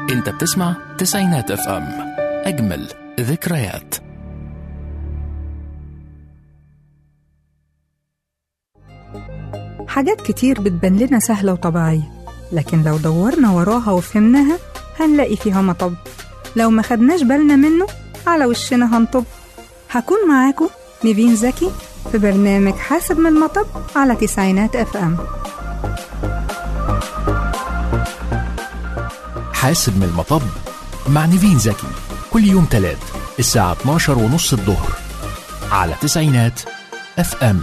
انت بتسمع تسعينات اف ام اجمل ذكريات حاجات كتير بتبان لنا سهلة وطبيعية لكن لو دورنا وراها وفهمناها هنلاقي فيها مطب لو ما خدناش بالنا منه على وشنا هنطب هكون معاكم نيفين زكي في برنامج حاسب من المطب على تسعينات اف ام حاسب من المطب مع نيفين زكي كل يوم تلات الساعة 12 ونص الظهر على تسعينات اف ام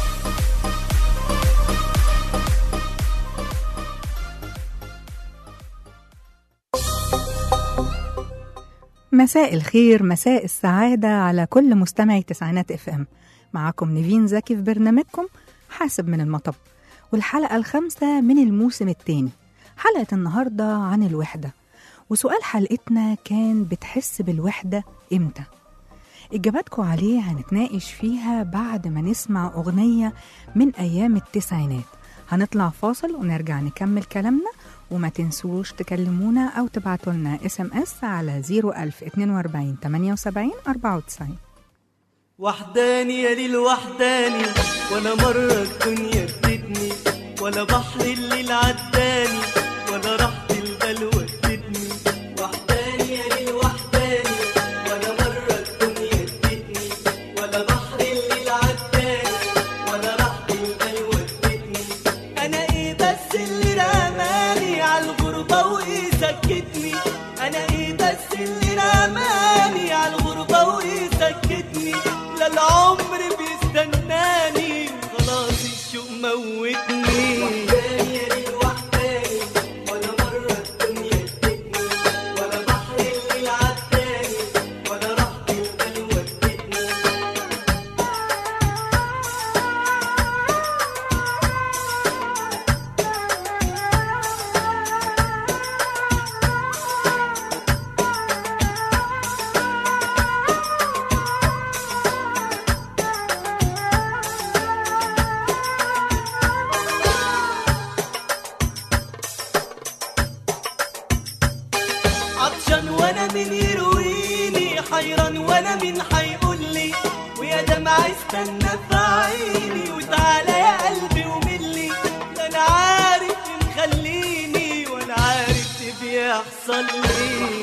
مساء الخير مساء السعادة على كل مستمعي تسعينات اف ام معاكم نيفين زكي في برنامجكم حاسب من المطب والحلقة الخامسة من الموسم الثاني حلقة النهاردة عن الوحدة وسؤال حلقتنا كان بتحس بالوحدة امتى؟ إجاباتكم عليه هنتناقش فيها بعد ما نسمع أغنية من أيام التسعينات هنطلع فاصل ونرجع نكمل كلامنا وما تنسوش تكلمونا أو تبعتوا لنا اس ام اس على 01042 78 94 وحداني يا ليل وحداني ولا مرة الدنيا ادتني ولا بحر الليل عداني ولا راحة البال ودتني وحداني يا ليل وحداني ولا مرة الدنيا ادتني ولا بحر الليل عداني ولا راحة البال ودتني انا ايه بس اللي رماني على الغربة وايه سكتني انا ايه بس اللي رماني على الغربة وايه سكتني لا العمر بيستناني خلاص الشوق موتني وحداني يا ليل وحداني ولا مرة الدنيا ادتني ولا بحر الليل عداني ولا راحة البال ودتني عطشان وانا من يرويني حيران وانا من حيقول لي ويا دمع استنى في عيني وتعالى يا قلبي وملي لا انا عارف مخليني ولا عارف إيه بيحصل لي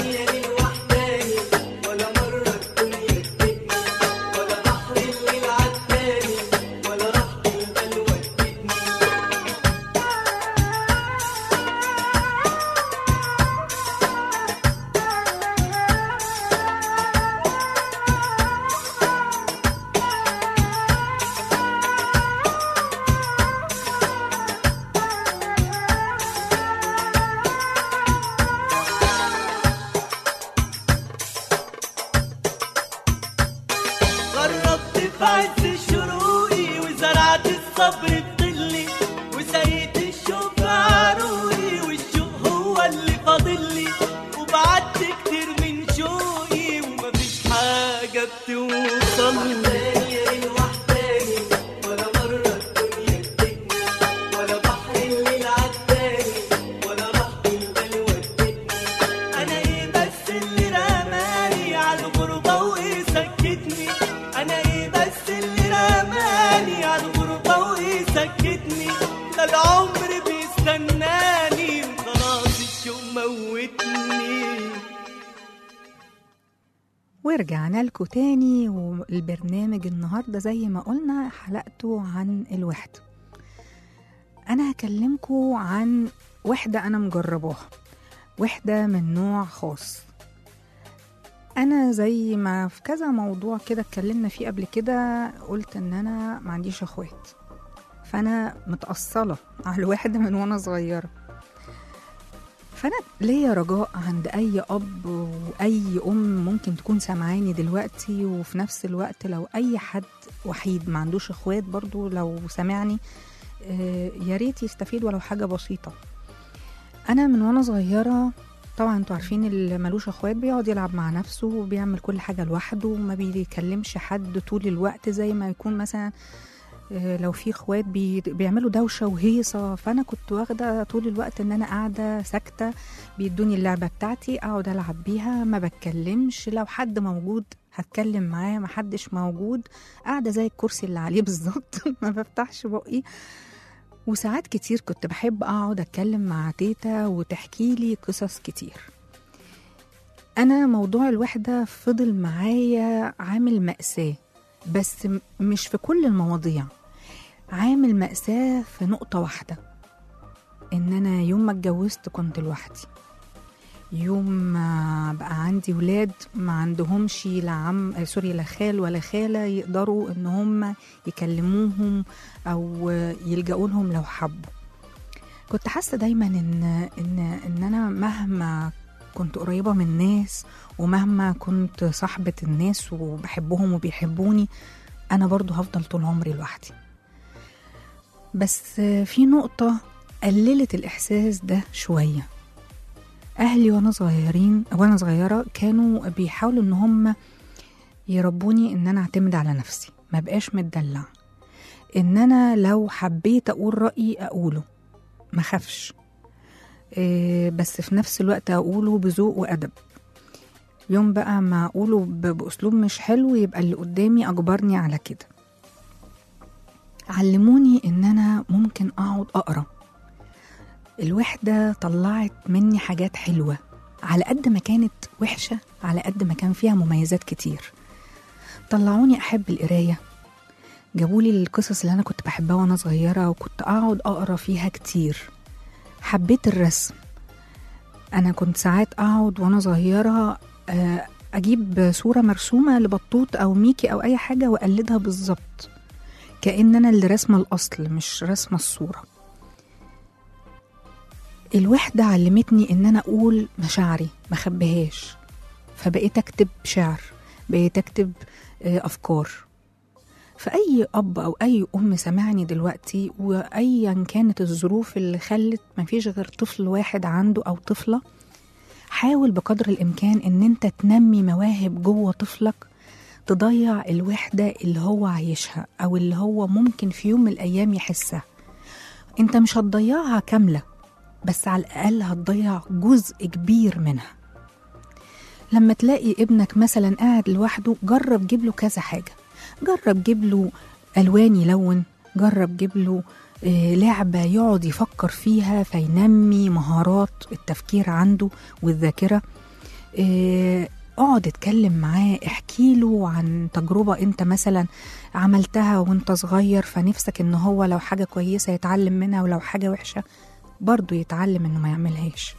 ولا مرة الدنيا ادتني ولا بحر الليل عداني ولا راحة البال ودتني غربت في عز شروقي وزرعت الصبر بظلي وسقيت الشوق في عروقي والشوق هو اللي فاضلي وبعدت كتير من شوقي ومفيش حاجة بتوصل ولا مرة الدنيا ادتني ولا بحر الليل عداني ولا راحة البال ودتني انا ايه بس اللي رماني على الغربة وايه سكتني انا ايه بس اللي رماني على الغربة وايه سكتني لا العمر بيستناني وخلاص الشوق موتني ورجعنا لكم تاني والبرنامج النهاردة زي ما قلنا حلقته عن الوحدة أنا هكلمكم عن وحدة أنا مجرباها وحدة من نوع خاص أنا زي ما في كذا موضوع كده اتكلمنا فيه قبل كده قلت إن أنا ما عنديش أخوات فأنا متأصلة على الوحدة من وأنا صغيرة فانا ليا رجاء عند اي اب واي ام ممكن تكون سامعاني دلوقتي وفي نفس الوقت لو اي حد وحيد ما عندوش اخوات برضو لو سامعني آه، يا ريت يستفيد ولو حاجه بسيطه انا من وانا صغيره طبعا انتوا عارفين اللي ملوش اخوات بيقعد يلعب مع نفسه وبيعمل كل حاجه لوحده وما بيكلمش حد طول الوقت زي ما يكون مثلا آه، لو في اخوات بي- بيعملوا دوشه وهيصه فانا كنت واخده طول الوقت ان انا قاعده ساكته بيدوني اللعبه بتاعتي اقعد العب بيها ما بتكلمش لو حد موجود هتكلم معاه ما حدش موجود قاعده زي الكرسي اللي عليه بالظبط ما بفتحش بقي وساعات كتير كنت بحب اقعد اتكلم مع تيتا وتحكي لي قصص كتير انا موضوع الوحده فضل معايا عامل مأساة بس م- مش في كل المواضيع عامل مأساة في نقطة واحدة إن أنا يوم ما اتجوزت كنت لوحدي يوم ما بقى عندي ولاد ما عندهمش لا عم آه، سوري لا خال ولا خالة يقدروا إن هم يكلموهم أو يلجأوا لهم لو حبوا كنت حاسة دايما إن إن إن أنا مهما كنت قريبة من الناس ومهما كنت صاحبة الناس وبحبهم وبيحبوني أنا برضو هفضل طول عمري لوحدي بس في نقطة قللت الإحساس ده شوية أهلي وأنا صغيرين وأنا صغيرة كانوا بيحاولوا إن هم يربوني إن أنا أعتمد على نفسي ما بقاش متدلع إن أنا لو حبيت أقول رأيي أقوله ما خافش إيه، بس في نفس الوقت أقوله بذوق وأدب يوم بقى ما أقوله ب- بأسلوب مش حلو يبقى اللي قدامي أجبرني على كده علموني إن أنا ممكن أقعد أقرأ الوحدة طلعت مني حاجات حلوة على قد ما كانت وحشة على قد ما كان فيها مميزات كتير طلعوني أحب القراية جابولي القصص اللي أنا كنت بحبها وأنا صغيرة وكنت أقعد أقرأ فيها كتير حبيت الرسم أنا كنت ساعات أقعد وأنا صغيرة آه، أجيب صورة مرسومة لبطوط أو ميكي أو أي حاجة وأقلدها بالظبط كأن أنا اللي رسمة الأصل مش رسمة الصورة الوحدة علمتني إن أنا أقول مشاعري ما خبيهاش فبقيت أكتب شعر بقيت أكتب آه، أفكار فأي أب أو أي أم سمعني دلوقتي وأيا كانت الظروف اللي خلت مفيش غير طفل واحد عنده أو طفلة حاول بقدر الإمكان إن أنت تنمي مواهب جوه طفلك تضيع الوحدة اللي هو عايشها أو اللي هو ممكن في يوم من الأيام يحسها أنت مش هتضيعها كاملة بس على الأقل هتضيع جزء كبير منها لما تلاقي ابنك مثلا قاعد لوحده جرب جيب له كذا حاجة جرب جيب له ألوان يلون جرب جيب له آه، لعبة يقعد يفكر فيها فينمي مهارات التفكير عنده والذاكرة آه، اقعد اتكلم معاه احكي له عن تجربة انت مثلا عملتها وانت صغير فنفسك ان هو لو حاجة كويسة يتعلم منها ولو حاجة وحشة برضه يتعلم انه ما يعملهاش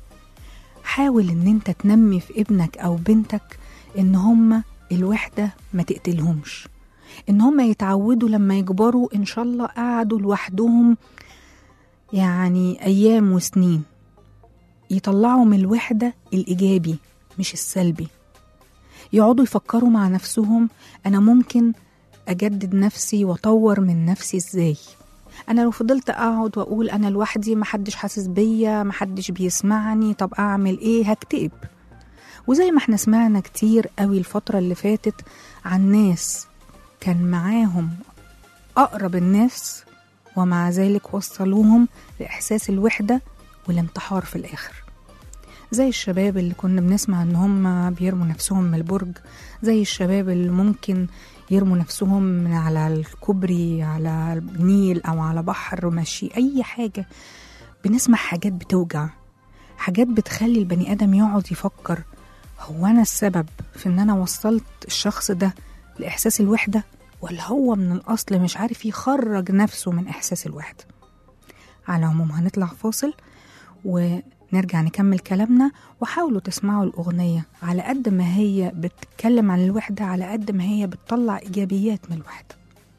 حاول ان انت تنمي في ابنك او بنتك ان هما الوحدة ما تقتلهمش ان هما يتعودوا لما يكبروا ان شاء الله قعدوا لوحدهم يعني ايام وسنين يطلعوا من الوحدة الايجابي مش السلبي يقعدوا يفكروا مع نفسهم انا ممكن اجدد نفسي واطور من نفسي ازاي انا لو فضلت اقعد واقول انا لوحدي محدش حاسس بيا محدش بيسمعني طب اعمل ايه هكتئب وزي ما احنا سمعنا كتير قوي الفترة اللي فاتت عن ناس كان معاهم أقرب الناس ومع ذلك وصلوهم لإحساس الوحدة والانتحار في الآخر زي الشباب اللي كنا بنسمع ان هم بيرموا نفسهم من البرج زي الشباب اللي ممكن يرموا نفسهم من على الكوبري على النيل او على بحر ماشي اي حاجه بنسمع حاجات بتوجع حاجات بتخلي البني ادم يقعد يفكر هو انا السبب في ان انا وصلت الشخص ده لاحساس الوحده ولا هو من الاصل مش عارف يخرج نفسه من احساس الوحده على العموم هنطلع فاصل ونرجع نكمل كلامنا وحاولوا تسمعوا الأغنية على قد ما هي بتتكلم عن الوحدة على قد ما هي بتطلع إيجابيات من الوحدة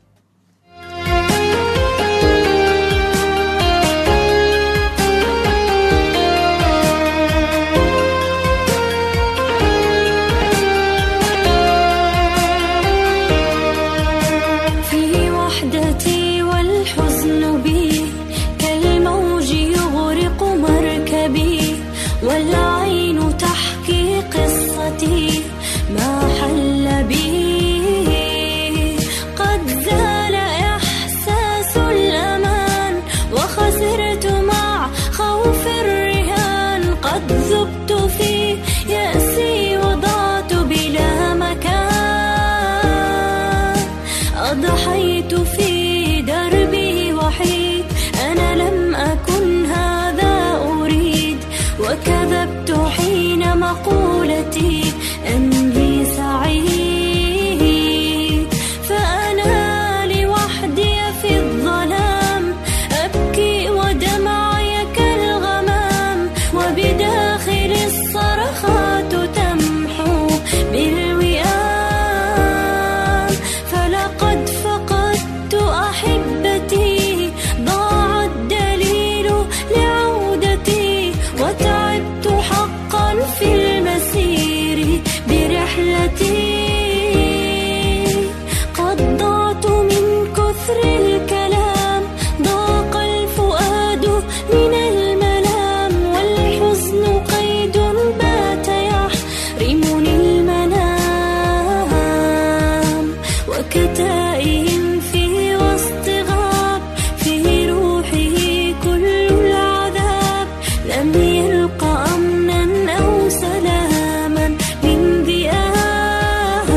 في وحدتي والحزن بي كالموج يغرق مركبي والعين تحكي قصتي ما حل بي قد مقولتي أني سعيد فأنا لوحدي في الظلام أبكي ودمعي كالغمام وبداخل الصرخات تمحو بالوئام فلقد فقدت أحبتي ضاع الدليل لعودتي وتعبت حقا في المسير برحلتي قد ضعت من كثر الكلام ضاق الفؤاد من الملام والحزن قيد بات يحرمني المنام وكتائب في وسط غاب في روحه كل العذاب لم يلق أمنا أو سلاما من ذئاب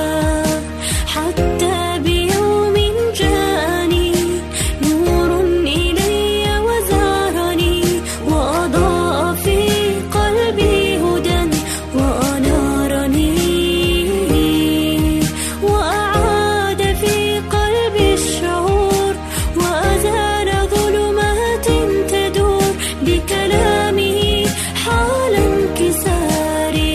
حتى بيوم جاءني نور إلي وزارني وأضاء في قلبي هدى وأنارني وأعاد في قلبي الشعور وأزال ظلمات تدور بكلامه حال انكساري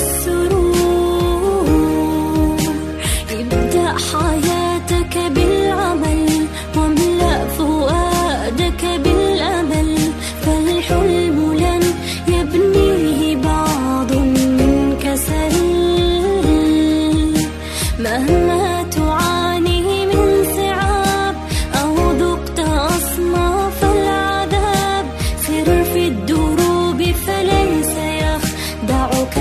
للسرور ابدأ حياتك بالعمل واملأ فؤادك بالأمل فالحلم لن يبنيه بعض من كسل مهما تعاني من صعاب أو ذقت أصناف العذاب سر في الدروب فليس يخدعك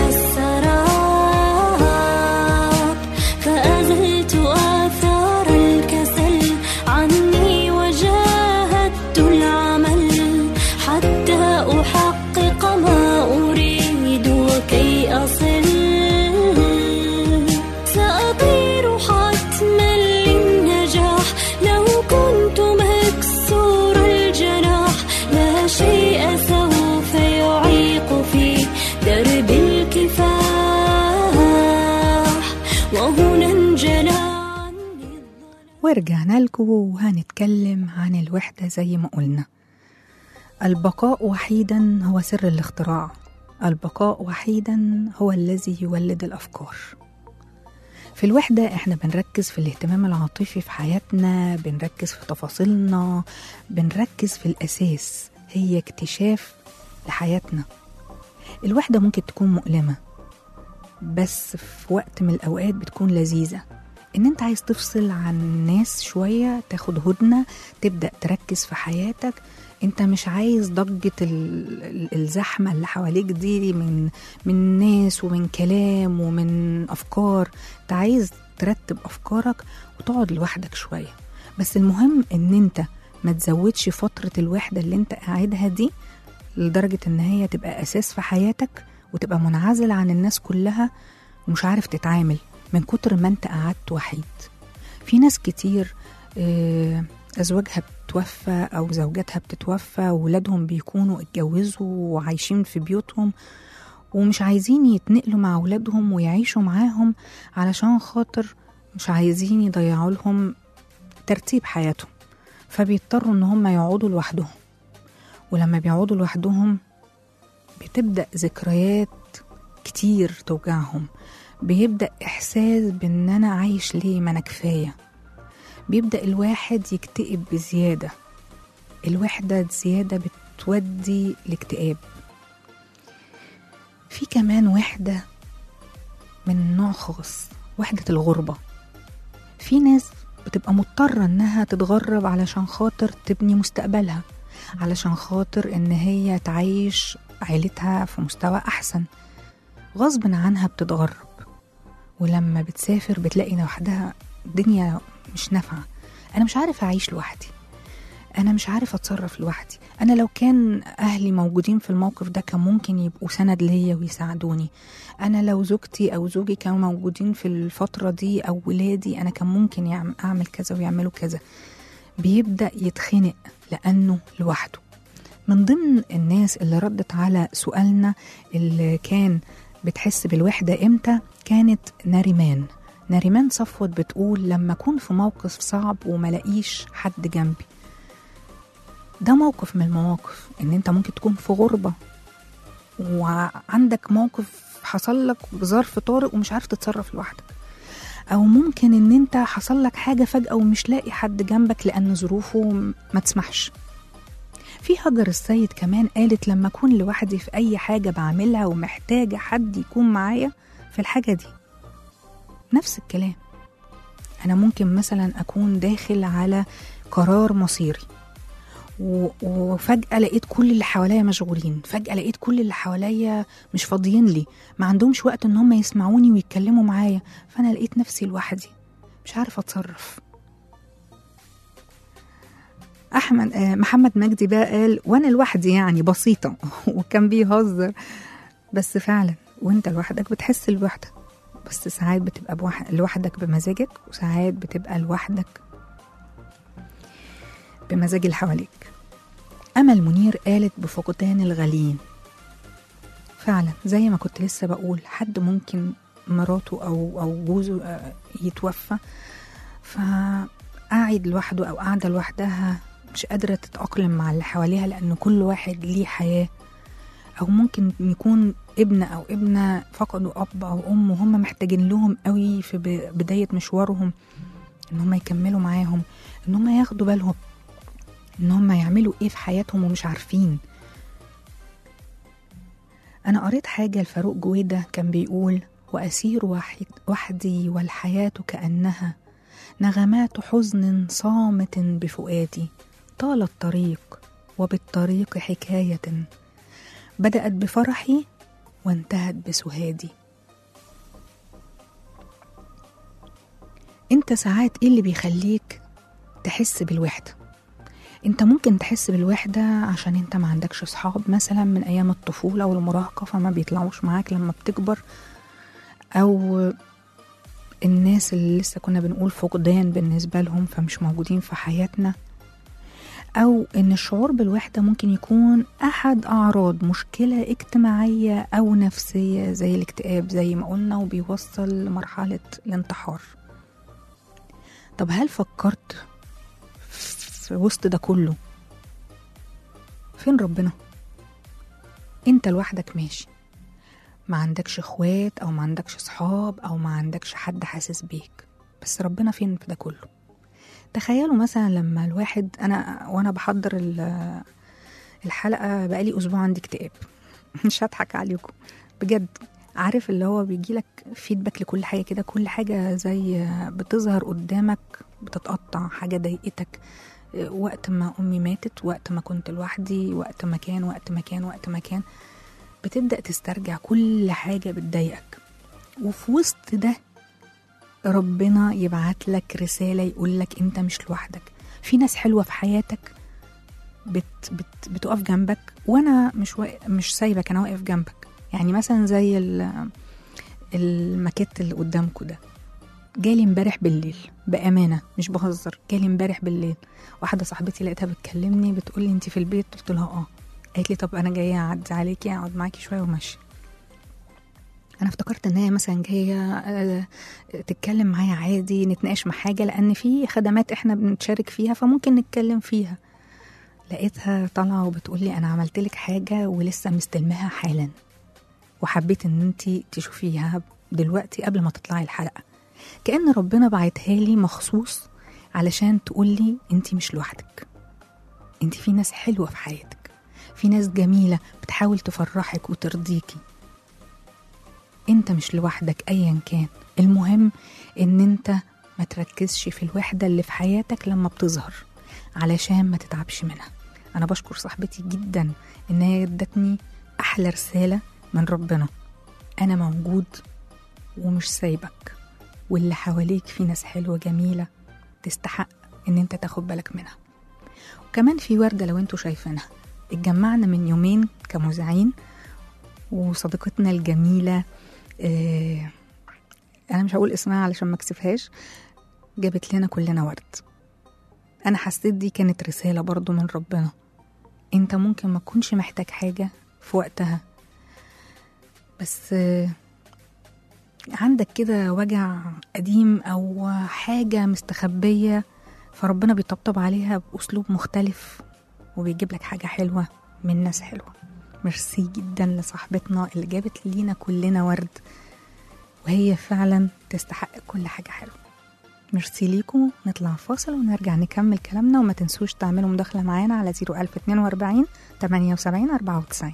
السراب فأزلت آثار الكسل عني وجاهدت العمل حتى أحقق ما أريد وكي أصل سأطير حتما للنجاح لو كنت مكسور الجناح لا شيء سوف يعيق في درب الكفاح وهنا انجلى عني الظلام ورجعنا لكم وهنتكلم عن الوحدة زي ما قلنا البقاء وحيدا هو سر الاختراع البقاء وحيدا هو الذي يولد الأفكار في الوحدة احنا بنركز في الاهتمام العاطفي في حياتنا بنركز في تفاصيلنا بنركز في الأساس هي اكتشاف لحياتنا الوحدة ممكن تكون مؤلمة بس في وقت من الأوقات بتكون لذيذة إن أنت عايز تفصل عن الناس شوية تاخد هدنة تبدأ تركز في حياتك أنت مش عايز ضجة ال- ال- الزحمة اللي حواليك دي من من ناس ومن كلام ومن أفكار أنت عايز ترتب أفكارك وتقعد لوحدك شوية بس المهم إن أنت ما تزودش فترة الوحدة اللي أنت قاعدها دي لدرجة إن هي تبقى أساس في حياتك وتبقى منعزل عن الناس كلها ومش عارف تتعامل من كتر ما انت قعدت وحيد في ناس كتير آه، أزواجها بتوفى أو زوجاتها بتتوفى وولادهم بيكونوا اتجوزوا وعايشين في بيوتهم ومش عايزين يتنقلوا مع ولادهم ويعيشوا معاهم علشان خاطر مش عايزين يضيعوا لهم ترتيب حياتهم فبيضطروا ان هم يقعدوا لوحدهم ولما بيقعدوا لوحدهم بتبدأ ذكريات كتير توجعهم بيبدأ إحساس بإن أنا عايش ليه ما أنا كفاية بيبدأ الواحد يكتئب بزيادة الوحدة زيادة بتودي لاكتئاب في كمان وحدة من نوع خاص وحدة الغربة في ناس بتبقى مضطرة إنها تتغرب علشان خاطر تبني مستقبلها علشان خاطر إن هي تعيش عيلتها في مستوى أحسن غصب عنها بتتغرب ولما بتسافر بتلاقي لوحدها الدنيا مش نافعة أنا مش عارف أعيش لوحدي أنا مش عارف أتصرف لوحدي أنا لو كان أهلي موجودين في الموقف ده كان ممكن يبقوا سند ليا ويساعدوني أنا لو زوجتي أو زوجي كانوا موجودين في الفترة دي أو ولادي أنا كان ممكن يعم- أعمل كذا ويعملوا كذا بيبدأ يتخنق لأنه لوحده من ضمن الناس اللي ردت على سؤالنا اللي كان بتحس بالوحدة إمتى كانت ناريمان ناريمان صفوت بتقول لما أكون في موقف صعب وملاقيش حد جنبي ده موقف من المواقف إن أنت ممكن تكون في غربة وعندك موقف حصل لك بظرف طارئ ومش عارف تتصرف لوحدك او ممكن ان انت حصل لك حاجه فجاه ومش لاقي حد جنبك لان ظروفه ما تسمحش في هجر السيد كمان قالت لما اكون لوحدي في اي حاجه بعملها ومحتاجه حد يكون معايا في الحاجه دي نفس الكلام انا ممكن مثلا اكون داخل على قرار مصيري و- وفجأة لقيت كل اللي حواليا مشغولين فجأة لقيت كل اللي حواليا مش فاضيين لي ما عندهمش وقت ان هم يسمعوني ويتكلموا معايا فانا لقيت نفسي لوحدي مش عارفة اتصرف احمد آه، محمد مجدي بقى قال وانا لوحدي يعني بسيطة وكان بيهزر بس فعلا وانت لوحدك بتحس الوحدة بس ساعات بتبقى بوح- لوحدك بمزاجك وساعات بتبقى لوحدك بمزاج اللي حواليك أمل منير قالت بفقدان الغاليين فعلا زي ما كنت لسه بقول حد ممكن مراته أو أو جوزه آه، يتوفى فقاعد لوحده أو قاعدة لوحدها مش قادرة تتأقلم مع اللي حواليها لأن كل واحد ليه حياة أو ممكن يكون ابن أو ابنة فقدوا أب أو أم وهم محتاجين لهم قوي في ب- بداية مشوارهم إن هم يكملوا معاهم إن هم ياخدوا بالهم ان هم يعملوا ايه في حياتهم ومش عارفين انا قريت حاجه لفاروق جويده كان بيقول واسير واحد وحدي والحياه كانها نغمات حزن صامت بفؤادي طال الطريق وبالطريق حكايه بدات بفرحي وانتهت بسهادي انت ساعات ايه اللي بيخليك تحس بالوحده انت ممكن تحس بالوحدة عشان انت ما عندكش صحاب مثلا من ايام الطفولة والمراهقة فما بيطلعوش معاك لما بتكبر او الناس اللي لسه كنا بنقول فقدان بالنسبة لهم فمش موجودين في حياتنا أو إن الشعور بالوحدة ممكن يكون أحد أعراض مشكلة اجتماعية أو نفسية زي الاكتئاب زي ما قلنا وبيوصل لمرحلة الانتحار طب هل فكرت في وسط ده كله فين ربنا انت لوحدك ماشي ما عندكش اخوات او ما عندكش صحاب او ما عندكش حد حاسس بيك بس ربنا فين في ده كله تخيلوا مثلا لما الواحد انا وانا بحضر ال- الحلقه بقالي اسبوع عندي اكتئاب مش هضحك عليكم بجد عارف اللي هو بيجيلك فيدباك لكل حاجه كده كل حاجه زي بتظهر قدامك بتتقطع حاجه ضايقتك وقت ما امي ماتت وقت ما كنت لوحدي وقت ما كان وقت ما كان وقت ما كان بتبدا تسترجع كل حاجه بتضايقك وفي وسط ده ربنا يبعت لك رساله يقول لك انت مش لوحدك في ناس حلوه في حياتك بت بت بتقف جنبك وانا مش وا... مش سايبك انا واقف جنبك يعني مثلا زي ال- الماكيت اللي قدامكم ده جالي امبارح بالليل بامانه مش بهزر جالي امبارح بالليل واحده صاحبتي لقيتها بتكلمني بتقول لي انت في البيت قلت لها اه قالت لي طب انا جايه اعدي عليكي اقعد معاكي شويه وماشي انا افتكرت ان هي مثلا جايه آه، تتكلم معايا عادي نتناقش مع حاجه لان في خدمات احنا بنشارك فيها فممكن نتكلم فيها لقيتها طالعه وبتقول لي انا عملت لك حاجه ولسه مستلماها حالا وحبيت ان انت تشوفيها دلوقتي قبل ما تطلعي الحلقه كأن ربنا بعتها لي مخصوص علشان تقول لي انت مش لوحدك انت في ناس حلوة في حياتك في ناس جميلة بتحاول تفرحك وترضيكي انت مش لوحدك ايا كان المهم ان انت ما تركزش في الوحدة اللي في حياتك لما بتظهر علشان ما تتعبش منها انا بشكر صاحبتي جدا ان هي ادتني احلى رسالة من ربنا انا موجود ومش سايبك واللي حواليك في ناس حلوة جميلة تستحق ان انت تاخد بالك منها وكمان في وردة لو انتوا شايفينها اتجمعنا من يومين كمذيعين وصديقتنا الجميلة اه انا مش هقول اسمها علشان ما اكسفهاش جابت لنا كلنا ورد انا حسيت دي كانت رسالة برضو من ربنا انت ممكن ما تكونش محتاج حاجة في وقتها بس آه، عندك كده وجع قديم او حاجه مستخبيه فربنا بيطبطب عليها باسلوب مختلف وبيجيب لك حاجه حلوه من ناس حلوه ميرسي جدا لصاحبتنا اللي جابت لينا كلنا ورد وهي فعلا تستحق كل حاجه حلوه ميرسي ليكم نطلع فاصل ونرجع نكمل كلامنا وما تنسوش تعملوا مداخله معانا على 01042 78 94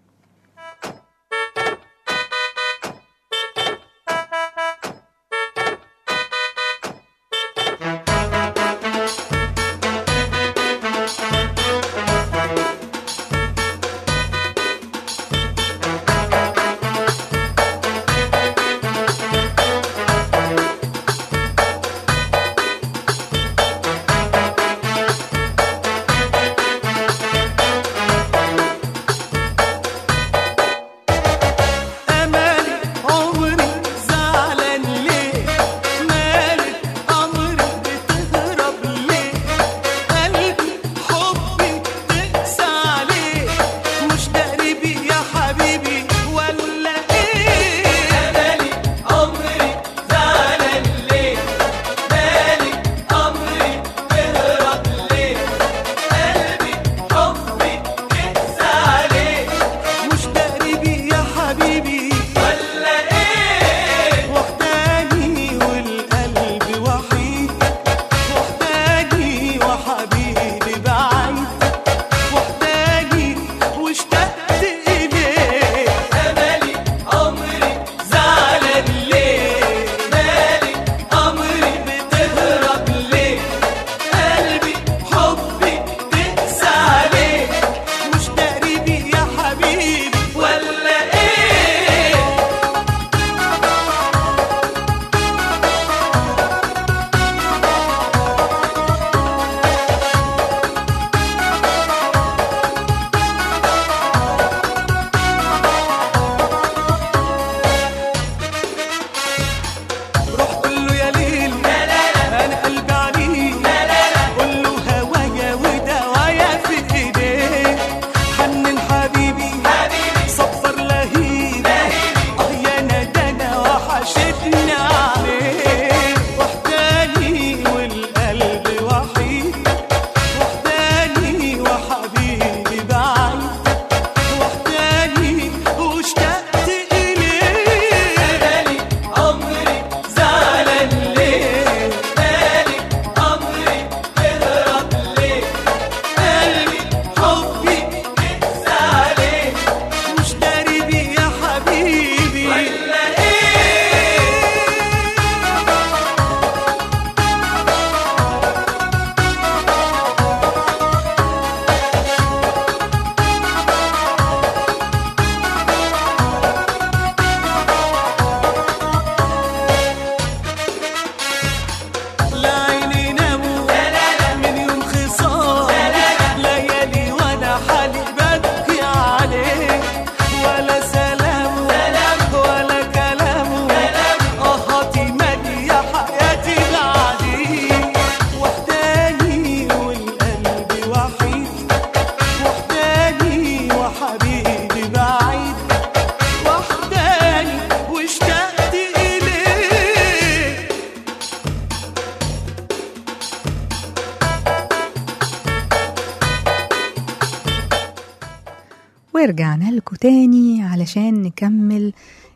ورجعنا لكم تاني علشان نكمل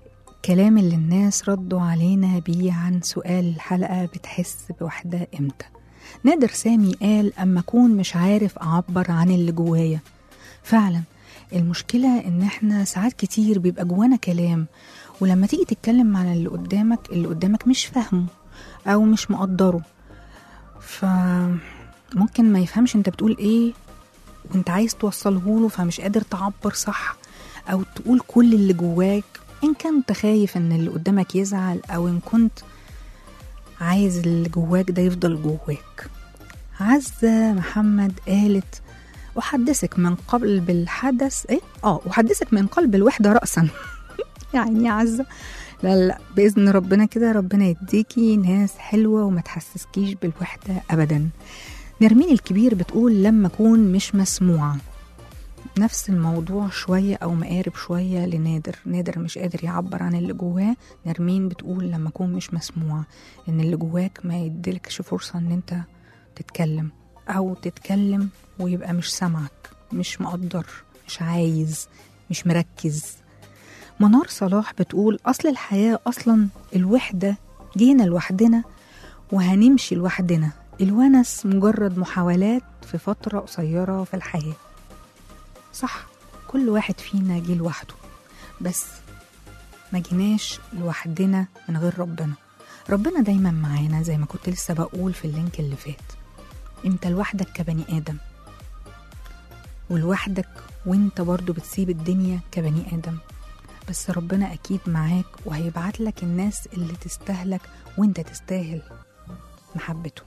كلام اللي الناس ردوا علينا بيه عن سؤال الحلقة بتحس بوحدة امتى نادر سامي قال أما أكون مش عارف أعبر عن اللي جوايا فعلا المشكلة إن إحنا ساعات كتير بيبقى جوانا كلام ولما تيجي تتكلم عن اللي قدامك اللي قدامك مش فاهمه أو مش مقدره فممكن ما يفهمش انت بتقول ايه وانت عايز توصله له فمش قادر تعبر صح او تقول كل اللي جواك ان كنت خايف ان اللي قدامك يزعل او ان كنت عايز اللي جواك ده يفضل جواك عزة محمد قالت أحدثك من قبل بالحدث إيه؟ آه أحدثك من قلب الوحدة رأسا يعني يا عزة لا لا بإذن ربنا كده ربنا يديكي ناس حلوة وما تحسسكيش بالوحدة أبدا نرمين الكبير بتقول لما أكون مش مسموعة نفس الموضوع شوية أو مقارب شوية لنادر نادر مش قادر يعبر عن اللي جواه نرمين بتقول لما أكون مش مسموع إن اللي جواك ما يديلكش فرصة إن أنت تتكلم أو تتكلم ويبقى مش سامعك مش مقدر مش عايز مش مركز منار صلاح بتقول أصل الحياة أصلا الوحدة جينا لوحدنا وهنمشي لوحدنا الونس مجرد محاولات في فترة قصيرة في الحياة صح كل واحد فينا جه لوحده بس ما جيناش لوحدنا من غير ربنا ربنا دايما معانا زي ما كنت لسه بقول في اللينك اللي فات انت لوحدك كبني ادم ولوحدك وانت برضو بتسيب الدنيا كبني ادم بس ربنا اكيد معاك وهيبعت لك الناس اللي تستاهلك وانت تستاهل محبته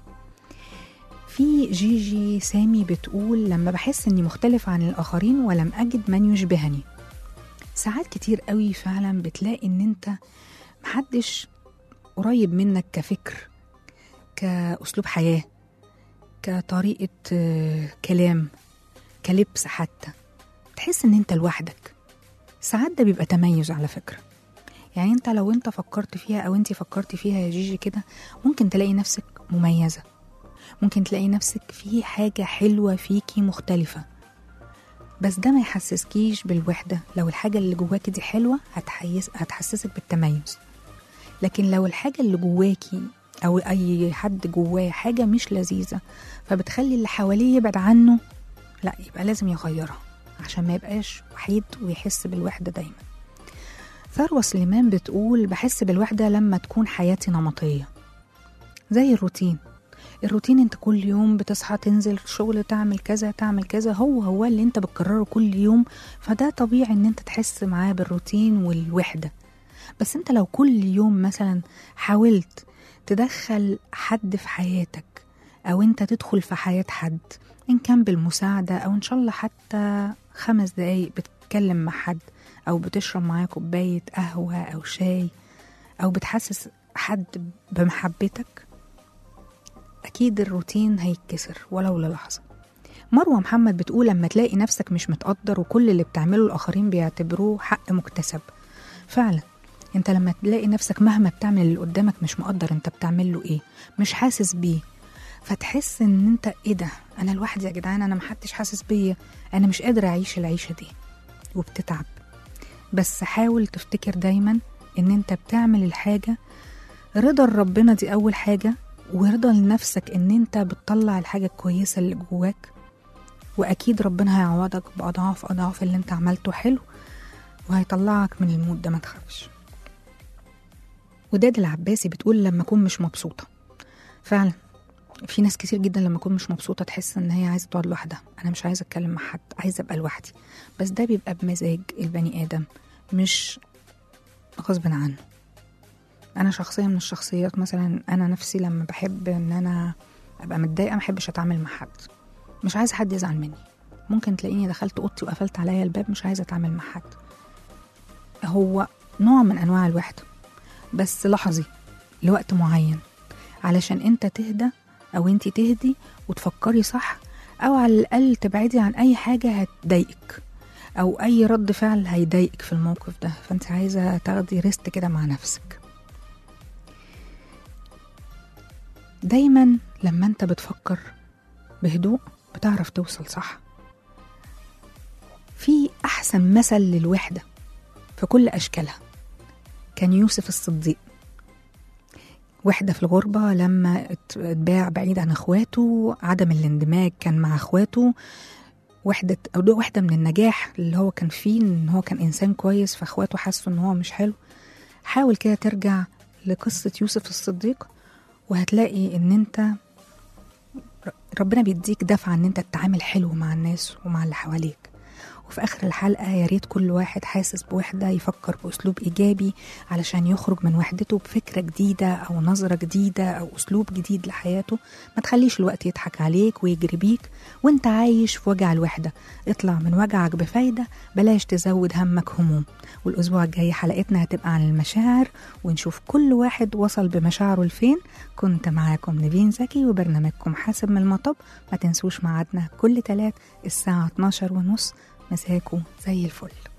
في جيجي سامي بتقول لما بحس اني مختلف عن الاخرين ولم اجد من يشبهني ساعات كتير قوي فعلا بتلاقي ان انت محدش قريب منك كفكر كاسلوب حياه كطريقه آه، كلام كلبس حتى تحس ان انت لوحدك ساعات ده بيبقى تميز على فكره يعني انت لو انت فكرت فيها او انت فكرت فيها يا جيجي كده ممكن تلاقي نفسك مميزه ممكن تلاقي نفسك في حاجه حلوه فيكي مختلفه بس ده ما يحسسكيش بالوحده لو الحاجه اللي جواكي دي حلوه هتحيس هتحسسك بالتميز لكن لو الحاجه اللي جواكي او اي حد جواه حاجه مش لذيذه فبتخلي اللي حواليه يبعد عنه لا يبقى لازم يغيرها عشان ما يبقاش وحيد ويحس بالوحده دايما ثروة سليمان بتقول بحس بالوحدة لما تكون حياتي نمطية زي الروتين الروتين انت كل يوم بتصحى تنزل شغل تعمل كذا تعمل كذا هو هو اللي انت بتكرره كل يوم فده طبيعي ان انت تحس معاه بالروتين والوحدة بس انت لو كل يوم مثلا حاولت تدخل حد في حياتك او انت تدخل في حياة حد ان كان بالمساعدة او ان شاء الله حتى خمس دقايق بتتكلم مع حد او بتشرب معاه كوباية قهوة او شاي او بتحسس حد بمحبتك اكيد الروتين هيتكسر ولو للحظة مروة محمد بتقول لما تلاقي نفسك مش متقدر وكل اللي بتعمله الآخرين بيعتبروه حق مكتسب فعلا انت لما تلاقي نفسك مهما بتعمل اللي قدامك مش مقدر انت بتعمل له ايه مش حاسس بيه فتحس ان انت ايه ده انا لوحدي يا جدعان انا محدش حاسس بيا انا مش قادر اعيش العيشة دي وبتتعب بس حاول تفتكر دايما ان انت بتعمل الحاجة رضا ربنا دي اول حاجة ورضا لنفسك ان انت بتطلع الحاجة الكويسة اللي جواك واكيد ربنا هيعوضك باضعاف اضعاف اللي انت عملته حلو وهيطلعك من المود ده ما تخافش وداد العباسي بتقول لما اكون مش مبسوطة فعلا في ناس كتير جدا لما اكون مش مبسوطة تحس ان هي عايزة تقعد لوحدها انا مش عايزة اتكلم مع حد عايزة ابقى لوحدي بس ده بيبقى بمزاج البني ادم مش غصب عنه انا شخصيه من الشخصيات مثلا انا نفسي لما بحب ان انا ابقى متضايقه ما احبش اتعامل مع حد مش عايزه حد يزعل مني ممكن تلاقيني دخلت اوضتي وقفلت عليا الباب مش عايزه اتعامل مع حد هو نوع من انواع الوحده بس لحظي لوقت معين علشان انت تهدى او انت تهدي وتفكري صح او على الاقل تبعدي عن اي حاجه هتضايقك او اي رد فعل هيضايقك في الموقف ده فانت عايزه تاخدي ريست كده مع نفسك دايما لما انت بتفكر بهدوء بتعرف توصل صح في احسن مثل للوحده في كل اشكالها كان يوسف الصديق وحدة في الغربة لما ات- اتباع بعيد عن اخواته عدم الاندماج كان مع اخواته وحدة أو ده واحدة من النجاح اللي هو كان فيه إن هو كان إنسان كويس فإخواته حسوا إن هو مش حلو حاول كده ترجع لقصة يوسف الصديق وهتلاقي إن أنت ر- ربنا بيديك دفعة إن أنت تتعامل حلو مع الناس ومع اللي حواليك وفي آخر الحلقة يا ريت كل واحد حاسس بوحدة يفكر بأسلوب إيجابي علشان يخرج من وحدته بفكرة جديدة أو نظرة جديدة أو أسلوب جديد لحياته ما تخليش الوقت يضحك عليك ويجري بيك وانت عايش في وجع الوحدة اطلع من وجعك بفايدة بلاش تزود همك هموم والأسبوع الجاي حلقتنا هتبقى عن المشاعر ونشوف كل واحد وصل بمشاعره لفين كنت معاكم نيفين زكي وبرنامجكم حاسب من المطب ما تنسوش ميعادنا كل تلات الساعة 12 ونص مساكوا زي الفل